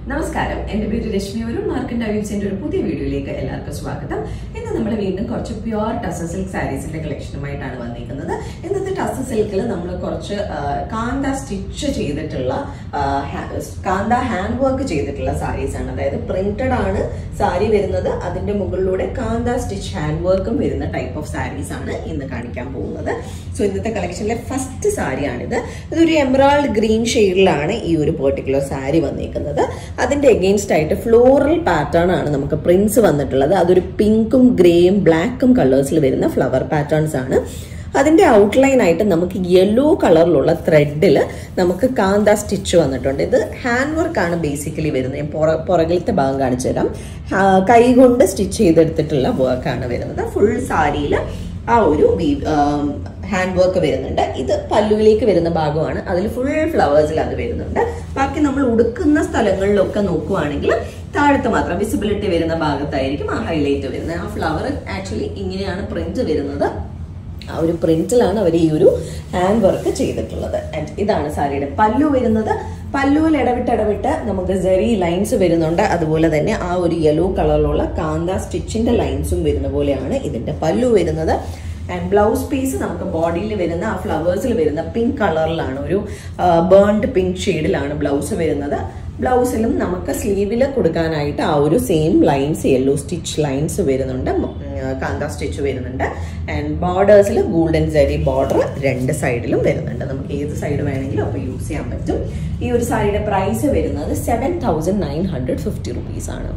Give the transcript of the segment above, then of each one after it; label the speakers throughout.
Speaker 1: നമസ്കാരം എന്റെ പേര് രശ്മി ഒരു മാർക്കറ്റ് അവ്യൂസിന്റെ ഒരു പുതിയ വീഡിയോയിലേക്ക് എല്ലാവർക്കും സ്വാഗതം ഇന്ന് നമ്മൾ വീണ്ടും കുറച്ച് പ്യുവർ ടസ സിൽക്ക് സാരീസിന്റെ കളക്ഷനുമായിട്ടാണ് വന്നിരിക്കുന്നത് ഇന്നത്തെ ടസ സിൽക്കിൽ നമ്മൾ കുറച്ച് ആ, കാന്ത സ്റ്റിച്ച് ചെയ്തിട്ടുള്ള ആ, ഹാ- കാന്ത ഹാൻഡ് വർക്ക് ചെയ്തിട്ടുള്ള സാരീസ് ആണ് അതായത് പ്രിന്റഡ് ആണ് സാരി വരുന്നത് അതിന്റെ മുകളിലൂടെ കാന്ത സ്റ്റിച്ച് ഹാൻഡ് വർക്കും വരുന്ന ടൈപ്പ് ഓഫ് സാരീസ് ആണ് ഇന്ന് കാണിക്കാൻ പോകുന്നത് സോ ഇന്നത്തെ കളക്ഷനിലെ ഫസ്റ്റ് സാരിയാണിത് ഇതൊരു എമറാൾഡ് ഗ്രീൻ ഷെയ്ഡിലാണ് ഈ ഒരു പെർട്ടിക്കുലർ സാരി വന്നിരിക്കുന്നത് അതിന്റെ എഗെയിൻസ്റ്റ് ആയിട്ട് ഫ്ലോറൽ പാറ്റേൺ ആണ് നമുക്ക് പ്രിന്റ്സ് വന്നിട്ടുള്ളത് അതൊരു പിങ്കും ഗ്രേയും ബ്ലാക്കും കളേഴ്സിൽ വരുന്ന ഫ്ലവർ പാറ്റേൺസ് ആണ് അതിന്റെ ഔട്ട്ലൈൻ ആയിട്ട് നമുക്ക് യെല്ലോ കളറിലുള്ള ത്രെഡിൽ നമുക്ക് കാന്ത സ്റ്റിച്ച് വന്നിട്ടുണ്ട് ഇത് ഹാൻഡ് വർക്ക് ആണ് ബേസിക്കലി വരുന്നത് ഞാൻ പുറ പുറകിലത്തെ ഭാഗം കാണിച്ചു തരാം ആ, കൈ കൊണ്ട് സ്റ്റിച്ച് ചെയ്തെടുത്തിട്ടുള്ള വർക്കാണ് വരുന്നത് ഫുൾ സാരിയിൽ ആ ഒരു ഹാൻഡ് വർക്ക് വരുന്നുണ്ട് ഇത് പല്ലുവിലേക്ക് വരുന്ന ഭാഗമാണ് അതിൽ ഫുൾ ഫ്ലവേഴ്സിൽ അത് വരുന്നുണ്ട് ബാക്കി നമ്മൾ ഉടുക്കുന്ന സ്ഥലങ്ങളിലൊക്കെ നോക്കുവാണെങ്കിൽ താഴത്ത് മാത്രം വിസിബിലിറ്റി വരുന്ന ഭാഗത്തായിരിക്കും ആ ഹൈലൈറ്റ് വരുന്നത് ആ ഫ്ലവർ ആക്ച്വലി ഇങ്ങനെയാണ് പ്രിന്റ് വരുന്നത് ആ ഒരു പ്രിന്റിലാണ് അവർ ഈ ഒരു ഹാൻഡ് വർക്ക് ചെയ്തിട്ടുള്ളത് ആൻഡ് ഇതാണ് സാരിയുടെ പല്ലു വരുന്നത് പല്ലുവിൽ ഇടവിട്ട് ഇടവിട്ട് നമുക്ക് ജെറി ലൈൻസ് വരുന്നുണ്ട് അതുപോലെ തന്നെ ആ ഒരു യെല്ലോ കളറിലുള്ള കാന്ത സ്റ്റിച്ചിന്റെ ലൈൻസും വരുന്ന പോലെയാണ് ഇതിന്റെ പല്ലു വരുന്നത് ആൻഡ് ബ്ലൗസ് പീസ് നമുക്ക് ബോഡിയിൽ വരുന്ന ആ ഫ്ലവേഴ്സിൽ വരുന്ന പിങ്ക് കളറിലാണ് ഒരു ബേൺഡ് പിങ്ക് ഷെയ്ഡിലാണ് ബ്ലൗസ് വരുന്നത് ബ്ലൗസിലും നമുക്ക് സ്ലീവിൽ കൊടുക്കാനായിട്ട് ആ ഒരു same lines yellow stitch lines വരുന്നുണ്ട് ഉം, കാന്ത സ്റ്റിച്ച് വരുന്നുണ്ട് ആൻഡ് ബോർഡേഴ്സിൽ ഗോൾഡൻ ജരി ബോർഡർ രണ്ട് സൈഡിലും വരുന്നുണ്ട് നമുക്ക് ഏത് സൈഡ് വേണമെങ്കിലും അപ്പോൾ യൂസ് ചെയ്യാൻ പറ്റും ഈ ഒരു സാരിയുടെ പ്രൈസ് വരുന്നത് seven thousand nine hundred fifty rupees ആണ്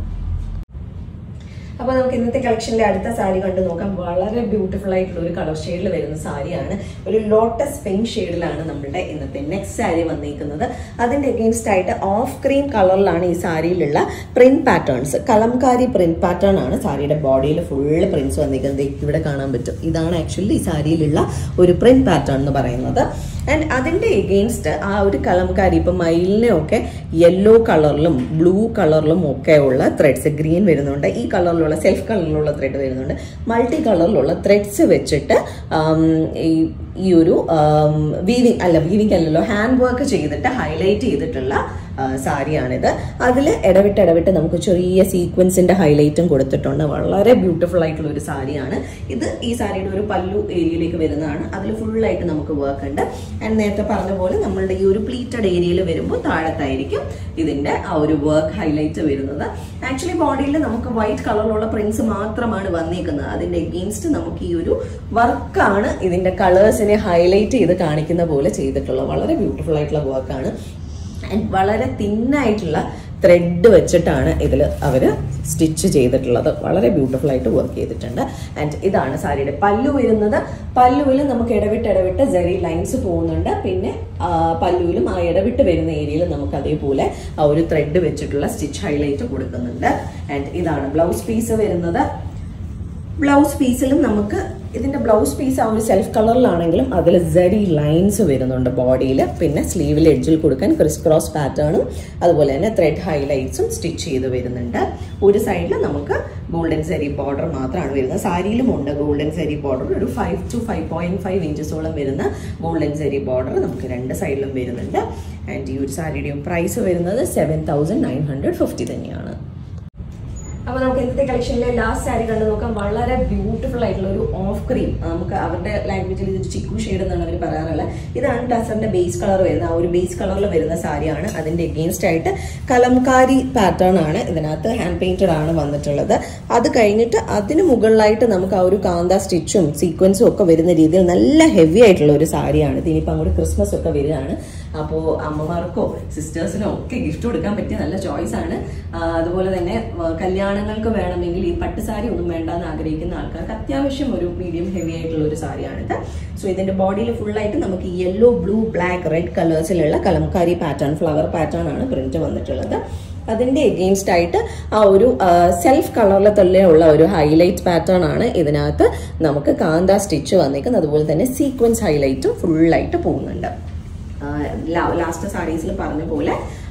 Speaker 1: അപ്പൊ നമുക്ക് ഇന്നത്തെ കളക്ഷനിലെ അടുത്ത സാരി കണ്ടു നോക്കാം വളരെ ബ്യൂട്ടിഫുൾ ആയിട്ടുള്ള ഒരു കളർ ഷെയ്ഡിൽ വരുന്ന സാരിയാണ് ഒരു ലോട്ടസ് പിങ്ക് ഷെയ്ഡിലാണ് നമ്മുടെ ഇന്നത്തെ നെക്സ്റ്റ് സാരി വന്നിരിക്കുന്നത് അതിന്റെ അഗെയിൻസ്റ്റ് ആയിട്ട് ഓഫ് ക്രീം കളറിലാണ് ഈ സാരിയിലുള്ള print patterns kalamkari print pattern ആണ് സാരിയുടെ ബോഡിയിൽ ഫുള്ള് പ്രിന്റ്സ് വന്നിരിക്കുന്നത് ദേ ഇവിടെ കാണാൻ പറ്റും ഇതാണ് ആക്ച്വലി ഈ സാരിയിലുള്ള ഒരു പ്രിന്റ് പാറ്റേൺ എന്ന് പറയുന്നത് ആൻഡ് അതിന്റെ എഗെയിൻസ്റ്റ് ആ ഒരു കലംകാരി ഇപ്പൊ മയിലിനെ ഒക്കെ യെല്ലോ കളറിലും ബ്ലൂ കളറിലും ഒക്കെ ഉള്ള ത്രെഡ്സ് ഗ്രീൻ വരുന്നുണ്ട് ഈ കളറിലുള്ള സെൽഫ് കളറിലുള്ള ത്രെഡ് വരുന്നുണ്ട് മൾട്ടി കളറിലുള്ള ത്രെഡ്സ് വെച്ചിട്ട് ആം, ഈ ഈ ഒരു വീവിങ് അല്ല വീവിങ് അല്ലല്ലോ ഹാൻഡ് വർക്ക് ചെയ്തിട്ട് ഹൈലൈറ്റ് ചെയ്തിട്ടുള്ള ആ, സാരിയാണിത് അതിൽ ഇടവിട്ട് ഇടവിട്ട് നമുക്ക് ചെറിയ സീക്വൻസിന്റെ ഹൈലൈറ്റും കൊടുത്തിട്ടുണ്ട് വളരെ ബ്യൂട്ടിഫുൾ ആയിട്ടുള്ള ഒരു സാരിയാണ് ഇത് ഈ സാരിയുടെ ഒരു പല്ലു ഏരിയയിലേക്ക് വരുന്നതാണ് അതിൽ ഫുള്ളായിട്ട് നമുക്ക് വർക്ക് ഉണ്ട് ആൻഡ് നേരത്തെ പറഞ്ഞ പോലെ നമ്മളുടെ ഈ ഒരു പ്ലീറ്റഡ് ഏരിയയിൽ വരുമ്പോൾ താഴത്തായിരിക്കും ഇതിന്റെ ആ ഒരു വർക്ക് ഹൈലൈറ്റ് വരുന്നത് ആക്ച്വലി ബോഡിയിൽ നമുക്ക് വൈറ്റ് കളറിലുള്ള പ്രിന്റ്സ് മാത്രമാണ് വന്നിരിക്കുന്നത് അതിന്റെ എഗെയിൻസ്റ്റ് നമുക്ക് ഈ ഒരു വർക്കാണ് ഇതിന്റെ കളേഴ്സിനെ ഹൈലൈറ്റ് ചെയ്ത് കാണിക്കുന്ന പോലെ ചെയ്തിട്ടുള്ളത് വളരെ ബ്യൂട്ടിഫുൾ ആയിട്ടുള്ള വർക്കാണ് ആൻഡ് വളരെ തിന്നായിട്ടുള്ള ത്രെഡ് വെച്ചിട്ടാണ് ഇതിൽ അവർ സ്റ്റിച്ച് ചെയ്തിട്ടുള്ളത് വളരെ ബ്യൂട്ടിഫുൾ ആയിട്ട് വർക്ക് ചെയ്തിട്ടുണ്ട് ആൻഡ് ഇതാണ് സാരിയുടെ പല്ലു വരുന്നത് പല്ലുവിൽ നമുക്ക് ഇടവിട്ട് ഇടവിട്ട് ജെറി ലൈൻസ് പോകുന്നുണ്ട് പിന്നെ ആ, പല്ലുവിലും ആ ഇടവിട്ട് വരുന്ന ഏരിയയിൽ നമുക്ക് അതേപോലെ ആ ഒരു ത്രെഡ് വെച്ചിട്ടുള്ള സ്റ്റിച്ച് ഹൈലൈറ്റ് കൊടുക്കുന്നുണ്ട് ആൻഡ് ഇതാണ് ബ്ലൗസ് പീസ് വരുന്നത് ബ്ലൗസ് പീസിലും നമുക്ക് ഇതിന്റെ ബ്ലൗസ് പീസ് ആ ഒരു സെൽഫ് കളറിലാണെങ്കിലും അതിൽ ജെറി ലൈൻസ് വരുന്നുണ്ട് ബോഡിയിൽ പിന്നെ സ്ലീവിൽ എഡ്ജിൽ കൊടുക്കാൻ ക്രിസ് ക്രോസ് പാറ്റേണും അതുപോലെ തന്നെ ത്രെഡ് ഹൈലൈറ്റ്സും സ്റ്റിച്ച് ചെയ്ത് വരുന്നുണ്ട് ഒരു സൈഡിൽ നമുക്ക് ഗോൾഡൻ സെരി ബോർഡർ മാത്രമാണ് വരുന്നത് സാരിയിലും ഉണ്ട് ഗോൾഡൻ സെരി ബോർഡർ ഒരു five to five point five ഇഞ്ചസോളം വരുന്ന ഗോൾഡൻ സെരി ബോർഡർ നമുക്ക് രണ്ട് സൈഡിലും വരുന്നുണ്ട് ആൻഡ് ഈ ഒരു സാരിയുടെയും പ്രൈസ് വരുന്നത് seven thousand nine hundred fifty തന്നെയാണ് അപ്പൊ നമുക്ക് ഇന്നത്തെ കളക്ഷനിലെ ലാസ്റ്റ് സാരി കണ്ടു നോക്കാം വളരെ ബ്യൂട്ടിഫുൾ ആയിട്ടുള്ള ഒരു ഓഫ് ക്രീം നമുക്ക് അവരുടെ ലാംഗ്വേജിൽ ഇത് ചിക്കു ഷെയ്ഡ് എന്നാണ് അവർ പറയാറുള്ളത് ഇതാണ് ടസറിന്റെ ബേസ് കളർ വരുന്നത് ആ ഒരു ബേസ് കളറിൽ വരുന്ന സാരിയാണ് അതിന്റെ എഗെയിൻസ്റ്റ് ആയിട്ട് കലംകാരി പാറ്റേൺ ആണ് ഇതിനകത്ത് ഹാൻഡ് പെയിന്റഡ് ആണ് വന്നിട്ടുള്ളത് അത് കഴിഞ്ഞിട്ട് അതിന് മുകളിലായിട്ട് നമുക്ക് ആ ഒരു കാന്ത സ്റ്റിച്ചും സീക്വൻസും ഒക്കെ വരുന്ന രീതിയിൽ നല്ല ഹെവി ആയിട്ടുള്ള ഒരു സാരിയാണ് ഇതിനിപ്പോൾ അങ്ങോട്ട് ക്രിസ്മസ് ഒക്കെ വരികയാണ് അപ്പോൾ അമ്മമാർക്കോ സിസ്റ്റേഴ്സിനോ ഒക്കെ ഗിഫ്റ്റ് കൊടുക്കാൻ പറ്റിയ നല്ല ചോയ്സ് ആണ് ആ, അതുപോലെ തന്നെ ആ, കല്യാണങ്ങൾക്ക് വേണമെങ്കിൽ ഈ പട്ട് സാരി ഒന്നും വേണ്ട എന്ന് ആഗ്രഹിക്കുന്ന ആൾക്കാർക്ക് അത്യാവശ്യം ഒരു മീഡിയം ഹെവി ആയിട്ടുള്ള ഒരു സാരിയാണിത് സോ ഇതിന്റെ ബോഡിയിൽ ഫുള്ളായിട്ട് നമുക്ക് യെല്ലോ ബ്ലൂ ബ്ലാക്ക് റെഡ് കളേഴ്സിലുള്ള കലംകാരി പാറ്റേൺ ഫ്ലവർ പാറ്റേൺ ആണ് പ്രിന്റ് വന്നിട്ടുള്ളത് അതിന്റെ എഗെയിൻസ്റ്റ് ആയിട്ട് ആ ഒരു സെൽഫ് കളറിൽ തന്നെയുള്ള ഒരു ഹൈലൈറ്റ് പാറ്റേൺ ആണ് ഇതിനകത്ത് നമുക്ക് കാന്ത സ്റ്റിച്ച് വന്നിരിക്കുന്നത് അതുപോലെ തന്നെ സീക്വൻസ് ഹൈലൈറ്റും ഫുള്ളായിട്ട് പോകുന്നുണ്ട് ലാസ്റ്റ് സാരീസിൽ പറഞ്ഞ പോലെ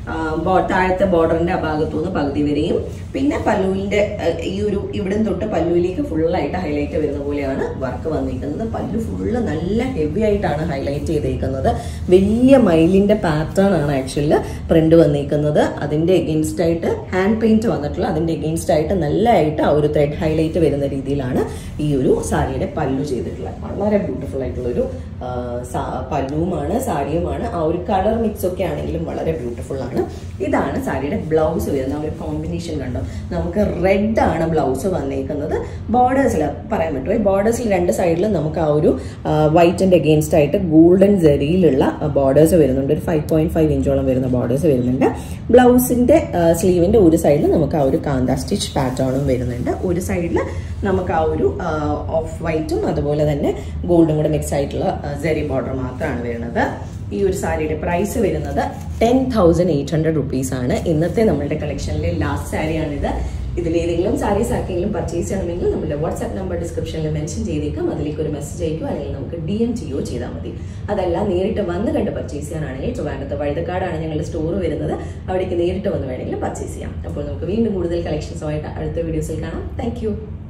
Speaker 1: ആ, ബോ- താഴത്തെ ബോർഡറിന്റെ ആ ഭാഗത്തുനിന്ന് പകുതി വരെയും പിന്നെ പല്ലുവിന്റെ ആ, ഈ ഒരു ഇവിടം തൊട്ട് പല്ലുവിലേക്ക് ഫുള്ളായിട്ട് ഹൈലൈറ്റ് വരുന്ന പോലെയാണ് വർക്ക് വന്നിരിക്കുന്നത് പല്ലു ഫുള്ള് നല്ല ഹെവി ആയിട്ടാണ് ഹൈലൈറ്റ് ചെയ്തേക്കുന്നത് വലിയ മയിലിന്റെ പാറ്റേൺ ആണ് ആക്ച്വലി പ്രിന്റ് വന്നിരിക്കുന്നത് അതിന്റെ എഗെയിൻസ്റ്റ് ആയിട്ട് ഹാൻഡ് പെയിന്റ് വന്നിട്ടുള്ള അതിന്റെ എഗെയിൻസ്റ്റ് ആയിട്ട് നല്ലതായിട്ട് ആ ഒരു ത്രെഡ് ഹൈലൈറ്റ് വരുന്ന രീതിയിലാണ് ഈ ഒരു സാരിയുടെ പല്ലു ചെയ്തിട്ടുള്ളത് വളരെ ബ്യൂട്ടിഫുൾ ആയിട്ടുള്ള ഒരു ആ, സാ- പല്ലുവുമാണ് സാരിയുമാണ് ആ ഒരു കളർ മിക്സ് ഒക്കെ ആണെങ്കിലും വളരെ ബ്യൂട്ടിഫുൾ ആണ് ഇതാണ് സാരിയുടെ ബ്ലൗസ് വരുന്നത് ആ ഒരു കോമ്പിനേഷൻ കണ്ടോ നമുക്ക് റെഡ് ആണ് ബ്ലൗസ് വന്നേക്കുന്നത് ബോർഡേഴ്സിൽ പറയാൻ പറ്റുമോ ഈ ബോർഡേഴ്സിൽ രണ്ട് സൈഡിലും നമുക്ക് ആ ഒരു വൈറ്റിന്റെ അഗെയിൻസ്റ്റ് ആയിട്ട് ഗോൾഡൻ ജെറിയിലുള്ള ബോർഡേഴ്സ് വരുന്നുണ്ട് ഒരു ഫൈവ് പോയിന്റ് ഫൈവ് ഇഞ്ചോളം വരുന്ന ബോർഡേഴ്സ് വരുന്നുണ്ട് ബ്ലൗസിന്റെ സ്ലീവിന്റെ ഒരു സൈഡിൽ നമുക്ക് ആ ഒരു കാന്ത സ്റ്റിച്ച് പാറ്റേണും വരുന്നുണ്ട് ഒരു സൈഡിൽ നമുക്ക് ആ ഒരു ഓഫ് വൈറ്റും അതുപോലെ തന്നെ ഗോൾഡും കൂടെ മിക്സ് ആയിട്ടുള്ള ജെറി ബോർഡർ മാത്രമാണ് വരുന്നത് ഈ ഒരു സാരിയുടെ പ്രൈസ് വരുന്നത് ten thousand eight hundred rupees ആണ് ഇന്നത്തെ നമ്മളുടെ കളക്ഷനിലെ ലാസ്റ്റ് സാരിയാണിത് ഇതിലേതെങ്കിലും സാരീസ് ആർക്കെങ്കിലും പർച്ചേസ് ചെയ്യണമെങ്കിൽ നമ്മുടെ വാട്സ്ആപ്പ് നമ്പർ ഡിസ്ക്രിപ്ഷനിൽ മെൻഷൻ ചെയ്തേക്കാം അതിലേക്ക് ഒരു മെസ്സേജ് അയക്കുകയോ അല്ലെങ്കിൽ നമുക്ക് ഡി എം ചെയ്യുകയോ ചെയ്താൽ മതി അതല്ല നേരിട്ട് വന്ന് കണ്ട് പർച്ചേസ് ചെയ്യാനാണെങ്കിൽ ട്രിവാൻഡ്രത്ത് വഴുതക്കാടാണ് ഞങ്ങളുടെ സ്റ്റോർ വരുന്നത് അവിടേക്ക് നേരിട്ട് വന്ന് വേണമെങ്കിൽ പർച്ചേസ് ചെയ്യാം അപ്പോൾ നമുക്ക് വീണ്ടും കൂടുതൽ കളക്ഷൻസുമായിട്ട് അടുത്ത വീഡിയോസിൽ കാണാം താങ്ക്